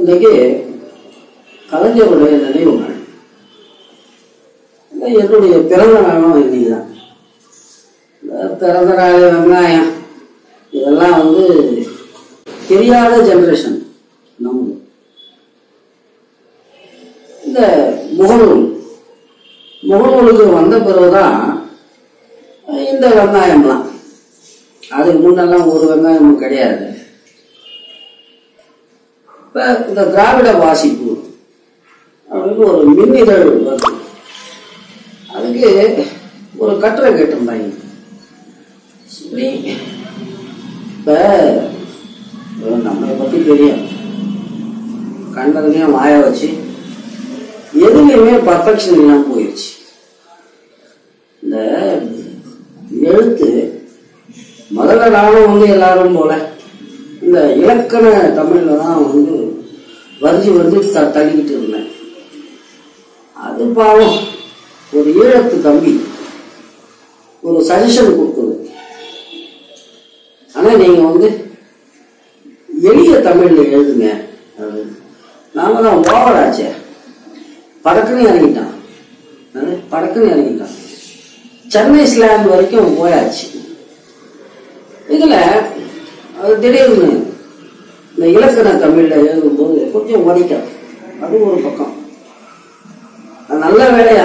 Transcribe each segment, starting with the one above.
இன்றைக்கு கலைஞருடைய நினைவு நாள் இந்த என்னுடைய பிறந்த நாளும் இன்னைக்கு தான் இந்த பிறந்த நாள் வெங்காயம் இதெல்லாம் வந்து தெரியாத ஜெனரேஷன் நமக்கு இந்த முகநூல் முகநூலுக்கு வந்த பிறகுதான் இந்த வெங்காயம்லாம் அதுக்கு முன்னெல்லாம் ஒரு வெங்காயமும் கிடையாது இப்ப இந்த திராவிட வாசிப்பு அப்படின்னு ஒரு மின்னிதழ் வருது அதுக்கு ஒரு கட்டுரை கேட்டிருந்தாங்க சரி இப்ப நம்மளை பத்தி தெரியும் கண்டதுலையும் வாய வச்சு எதுலையுமே பர்ஃபெக்ஷன் இல்லாம போயிடுச்சு இந்த எழுத்து முதல்ல நானும் வந்து எல்லாரும் போல இந்த இலக்கண தமிழ்ல தான் வந்து வரிஞ்சு வரிஞ்சு த தள்ளிக்கிட்டு இருந்தேன் அது பாவம் ஒரு ஈழத்து தம்பி ஒரு சஜஷன் கொடுத்தது ஆனா நீங்க வந்து எளிய தமிழ்ல எழுதுங்க அது நாம தான் ஓவர் ஆச்சே படக்குன்னு இறங்கிட்டான் அது படக்குன்னு இறங்கிட்டான் சென்னை ஸ்லாங் வரைக்கும் போயாச்சு இதுல அது திடீர்னு இந்த இலக்கண தமிழ்ல எழுதும்போது கொஞ்சம் உதைக்கும் அது ஒரு பக்கம் அது நல்ல வேலையா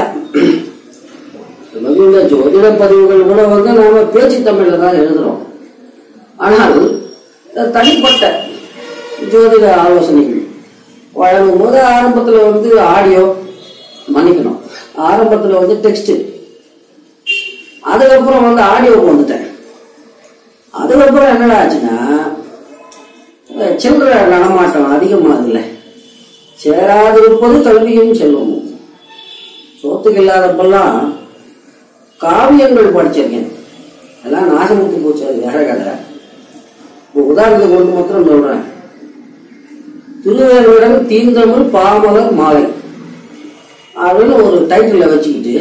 இந்த ஜோதிட பதிவுகள் கூட வந்து நாம பேச்சு தமிழ்ல தான் எழுதுறோம் ஆனால் இந்த தனிப்பட்ட ஜோதிட ஆலோசனைகள் வழங்கும் போது ஆரம்பத்துல வந்து ஆடியோ மன்னிக்கணும் ஆரம்பத்துல வந்து டெக்ஸ்ட் அதுக்கப்புறம் வந்து ஆடியோக்கு வந்துட்டேன் அதுக்கப்புறம் என்னடா ஆச்சுன்னா இந்த சில்லற நடமாட்டம் அதிகமாகுதுல்ல சேராதிருப்பது கல்வியும் செல்வமும் சோத்துக்கு இல்லாதப்பெல்லாம் காவியங்கள் படிச்சிருக்கேன் எல்லாம் நாசமுத்து போச்சு அது வேற கதை இப்போ உதாரணத்துக்கு ஒன்று மாத்திரம் சொல்றேன் திருவேறுடன் தீந்தமிழ் பாமலர் மாலை அப்படின்னு ஒரு டைட்டில் வச்சுக்கிட்டு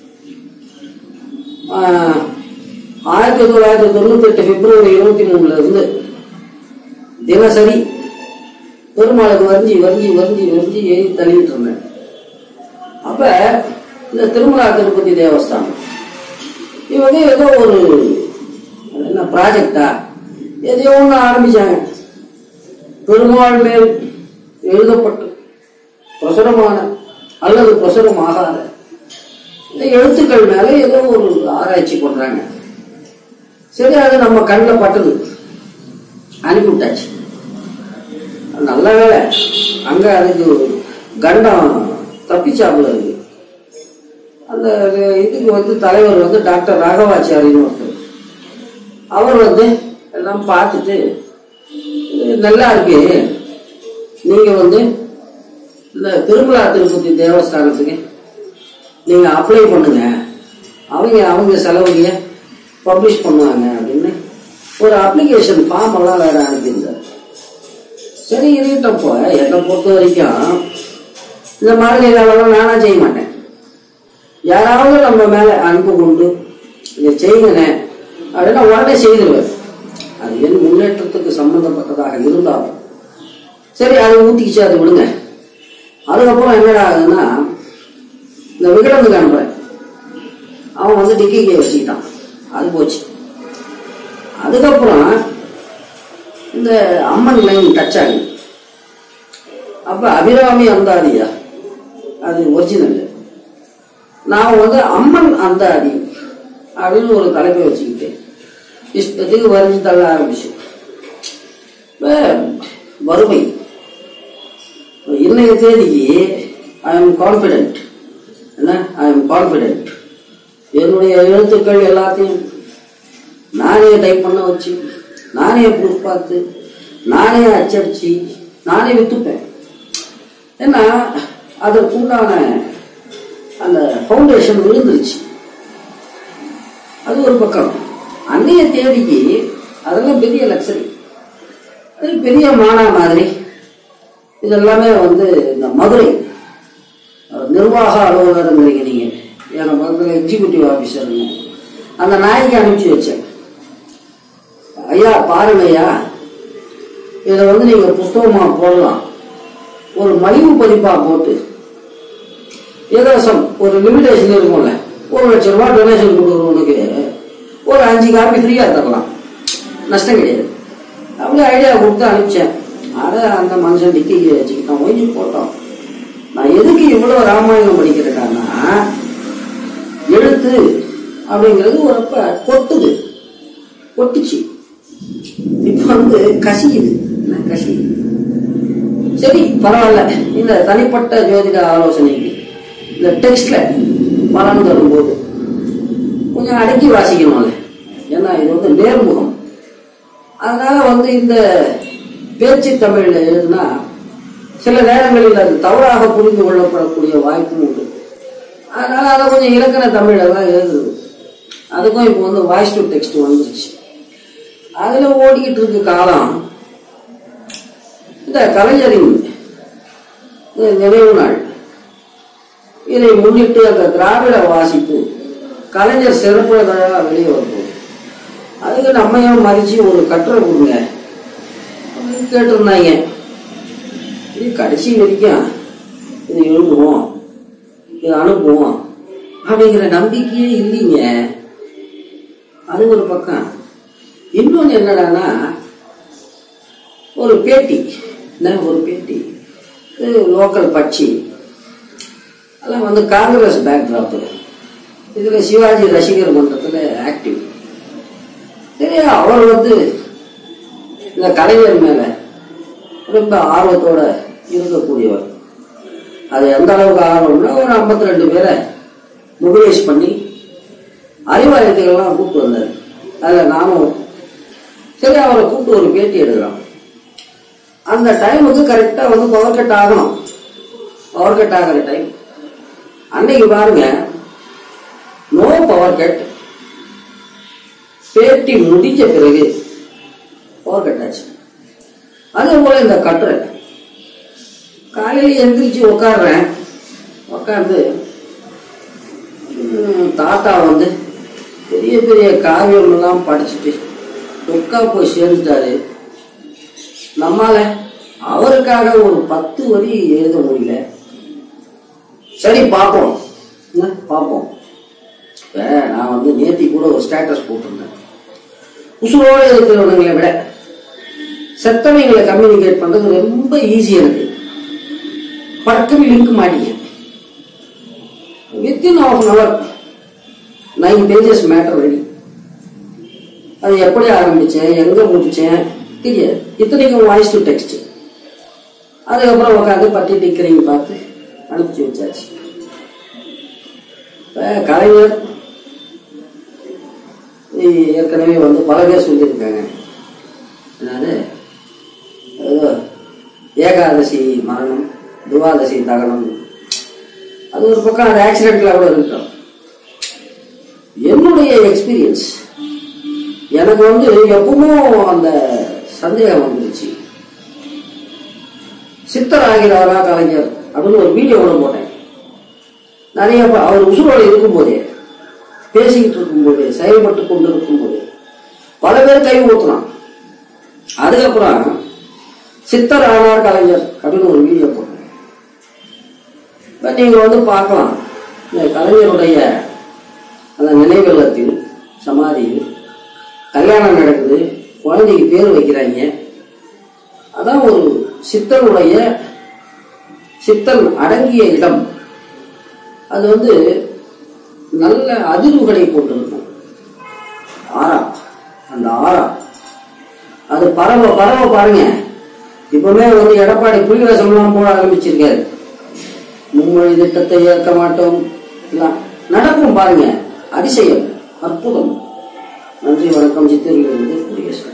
ஆஹ், ஆயிரத்தி தொள்ளாயிரத்தி தொண்ணூத்தி எட்டு பிப்ரவரி இருபத்தி மூணுல இருந்து தினசரி பெருமாளுக்கு வரைஞ்சி வரைஞ்சி வரைஞ்சி வரைஞ்சி எழுதி தள்ளிட்டு இருந்தேன் அப்ப இந்த திருமலா திருப்பதி தேவஸ்தானம் இவங்க ஏதோ ஒரு அது என்ன ப்ராஜெக்டா எதையோ ஒன்று ஆரம்பிச்சாங்க பெருமாள் மேல் எழுதப்பட்டு பிரசுரமான அல்லது பிரசுரம் ஆகாத இந்த எழுத்துக்கள் மேல ஏதோ ஒரு ஆராய்ச்சி பண்றாங்க சரி அது நம்ம கண்ணில் பட்டது அனுப்பிவிட்டாச்சு நல்ல வேலை அங்க அதுக்கு கண்டம் தப்பிச்சாப்புல இருக்கு அந்த இதுக்கு வந்து தலைவர் வந்து டாக்டர் ராகவாச்சாரின்னு ஒருத்தர் அவர் வந்து எல்லாம் பார்த்துட்டு இது நல்லா இருக்கு நீங்க வந்து இந்த திருமலா திருப்பதி தேவஸ்தானத்துக்கு நீங்க அப்ளை பண்ணுங்க அவங்க அவங்க செலவுங்க பப்ளிஷ் பண்ணுவாங்க அப்படின்னு ஒரு அப்ளிகேஷன் ஃபார்ம் எல்லாம் வேற அனுப்பியிருந்தார் சரி இருக்கட்டப்போ என்னை பொறுத்த வரைக்கும் இந்த மாதிரி வேலைலாம் நானா செய்ய மாட்டேன் யாராவது நம்ம மேல அன்பு கொண்டு இதை செய்யுங்கண்ணே அப்படின்னா உடனே செய்திருவேன் அது என் முன்னேற்றத்துக்கு சம்பந்தப்பட்டதாக இருந்தாலும் சரி அதை ஊத்திக்கிச்சு அதை விடுங்க அதுக்கப்புறம் என்னடா ஆகுதுன்னா இந்த விகடனுக்கு அனுப்புறேன் அவன் வந்து டிக்கிக்கை வச்சுக்கிட்டான் அது போச்சு அதுக்கப்புறம் இந்த அம்மன் லைன் டச் ஆகுது அப்ப அபிராமி அந்தாதியா அது ஒரிஜினல் நான் வந்து அம்மன் அந்தாதி அப்படின்னு ஒரு தலைப்பை வச்சுக்கிட்டு இஷ்டத்துக்கு வரைஞ்சு தள்ள ஆரம்பிச்சு இப்ப வறுமை இன்னைய தேதிக்கு ஐ எம் கான்பிடென்ட் என்ன ஐ எம் கான்பிடென்ட் என்னுடைய எழுத்துக்கள் எல்லாத்தையும் நானே டைப் பண்ண வச்சு நானே ப்ரூஃப் பார்த்து நானே அச்சடிச்சு நானே வித்துப்பேன் ஏன்னா அதற்குண்டான அந்த ஃபவுண்டேஷன் விழுந்துருச்சு அது ஒரு பக்கம் அன்னைய தேதிக்கு அதெல்லாம் பெரிய லக்ஸரி அது பெரிய மானா மாதிரி இதெல்லாமே வந்து இந்த மதுரை அஹ், நிர்வாக அலுவலருங்கிறீங்க நீங்க என் பக்கத்தில் எக்ஸிக்யூட்டிவ் ஆஃபீஸருங்க அந்த நாய்க்கு அனுப்பிச்சு வச்சேன் ஐயா பாருங்க ஐயா இதை வந்து நீங்க புஸ்தகமா போடலாம் ஒரு மலிவு பதிப்பா போட்டு ஏதாசம் ஒரு லிமிடேஷன் இருக்கும்ல ஒரு லட்சம் ரூபாய் டொனேஷன் கொடுக்குறவனுக்கு ஒரு அஞ்சு காப்பி ஃப்ரீயா தரலாம் நஷ்டம் கிடையாது அப்படியே ஐடியா கொடுத்து அனுப்பிச்சேன் அட அந்த மனுஷன் டிக்கி வச்சுக்கிட்டான் ஒய்ஞ்சு போட்டோம் நான் எதுக்கு இவ்வளவு ராமாயணம் படிக்கிறேன்னா எழுத்து அப்படிங்கிறது ஒரு அப்ப கொட்டுது கொட்டுச்சு இப்ப வந்து கசியுது என்ன கசியுது சரி பரவாயில்ல இந்த தனிப்பட்ட ஜோதிட ஆலோசனைக்கு இந்த டெக்ஸ்ட்ல பலன் தரும்போது கொஞ்சம் அடக்கி வாசிக்கணும்ல ஏன்னா இது வந்து நேர்முகம் அதனால வந்து இந்த பேச்சு தமிழ்ல எழுதுனா சில நேரங்களில் அது தவறாக புரிந்து கொள்ளப்படக்கூடிய வாய்ப்பும் உண்டு அதனால அதை கொஞ்சம் இலக்கண தமிழ்ல தான் எழுதுது அதுக்கும் இப்போ வந்து வாய்ஸ் டு டெக்ஸ்ட் வந்துருச்சு அதுல ஓடிக்கிட்டு இருக்கு காலம் இந்த கலைஞரின் இந்த நினைவு நாள் இதை முன்னிட்டு அந்த திராவிட வாசிப்பு கலைஞர் சிறப்பு இதழா வெளியே வரும்போது அதுக்கு நம்மையும் மதிச்சு ஒரு கட்டுரை கொடுங்க அப்படின்னு கேட்டிருந்தாங்க இது கடைசி வரைக்கும் இது எழுதுவோம் இது அனுப்புவோம் அப்படிங்கிற நம்பிக்கையே இல்லைங்க அது ஒரு பக்கம் இன்னொன்னு என்னடான்னா ஒரு பேட்டி என்ன ஒரு பேட்டி இது லோக்கல் பட்சி அதெல்லாம் வந்து காங்கிரஸ் பேக்ராப்பு இதுல சிவாஜி ரசிகர் மன்றத்துல ஆக்டிவ் சரி அவர் வந்து இந்த கலைஞர் மேல ரொம்ப ஆர்வத்தோட இருக்கக்கூடியவர் அது எந்த அளவுக்கு ஆர்வம்னா ஒரு 52 ரெண்டு பேரை மொபிலைஸ் பண்ணி அறிவாலயத்துக்கெல்லாம் கூப்பிட்டு வந்தார் அதில் நானும் சரி அவரை கூப்பிட்டு ஒரு பேட்டி எடுக்கிறோம் அந்த டைமுக்கு கரெக்டாக வந்து பவர் கட் ஆகணும் பவர் கட் ஆகிற டைம் அன்னைக்கு பாருங்க நோ பவர் கட் பேட்டி முடிஞ்ச பிறகு பவர் கட் ஆச்சு அதே போல இந்த கட்டுரை காலையில எந்திரிச்சு உட்காடுறேன் உட்காந்து ம், தாத்தா வந்து பெரிய பெரிய காவியம் எல்லாம் படிச்சுட்டு தொக்கா போய் சேர்ந்துட்டாரு நம்மால அவருக்காக ஒரு பத்து வரி எழுத முடியல சரி பார்ப்போம் என்ன, பார்ப்போம் இப்ப நான் வந்து நேத்தி கூட ஒரு ஸ்டேட்டஸ் போட்டிருந்தேன் உசுரோட இருக்கிறவங்களை விட செத்தவங்களை கம்யூனிகேட் பண்றது ரொம்ப ஈஸி எனக்கு படக்கவி லிங்க் மாட்டிங்க within half an hour nine pages matter ready அது எப்படி ஆரம்பிச்சேன் எங்க முடிச்சேன் தெரியாது இத்தனைக்கும் வாய்ஸ் டு டெக்ஸ்ட் அதுக்கப்புறம் உட்காந்து பட்டி டிக்கரிங் பார்த்து அனுப்பிச்சு வச்சாச்சு இப்ப கலைஞர் இ- ஏற்கனவே வந்து பல பேர் சொல்லியிருக்காங்க என்னது ஏதோ ஏகாதசி மரணம் துவாதசி தகனம் அது ஒரு பக்கம் அது ஆக்சிடென்ட்ல கூட இருக்கட்டும் என்னுடைய எக்ஸ்பீரியன்ஸ் எனக்கு வந்து எப்பவும் அந்த சந்தேகம் வந்துருச்சு சித்தர் ஆகிறாரா கலைஞர் அப்படின்னு ஒரு வீடியோ கூட போட்டேன் நிறைய ப- அவர் உசுரோட இருக்கும்போதே பேசிக்கிட்டு இருக்கும்போது செயல்பட்டு கொண்டு இருக்கும்போது பல பேர் கை ஊத்துனான் அதுக்கப்புறம் சித்தர் ஆனார் கலைஞர் அப்படின்னு ஒரு வீடியோ போட்டேன் இப்ப நீங்க வந்து பார்க்கலாம் இந்த கலைஞருடைய அந்த நினைவில்லத்தில் சமாதியில் கல்யாணம் நடக்குது குழந்தைக்கு பேர் வைக்கிறாங்க அதான் ஒரு சித்தனுடைய சித்தன் அடங்கிய இடம் அது வந்து நல்ல அதிர்வுகளை கொண்டிருக்கும் ஆறா அந்த ஆறா அது பரவ பரவ பாருங்க இப்பவுமே வந்து எடப்பாடி புலிவேசம்லாம் போட ஆரம்பிச்சிருக்காரு மும்மொழி திட்டத்தை ஏற்க மாட்டோம் எல்லாம் நடக்கும் பாருங்க அதிசயம் அற்புதம் நன்றி வணக்கம் சித்தூரிலிருந்து குடியரசு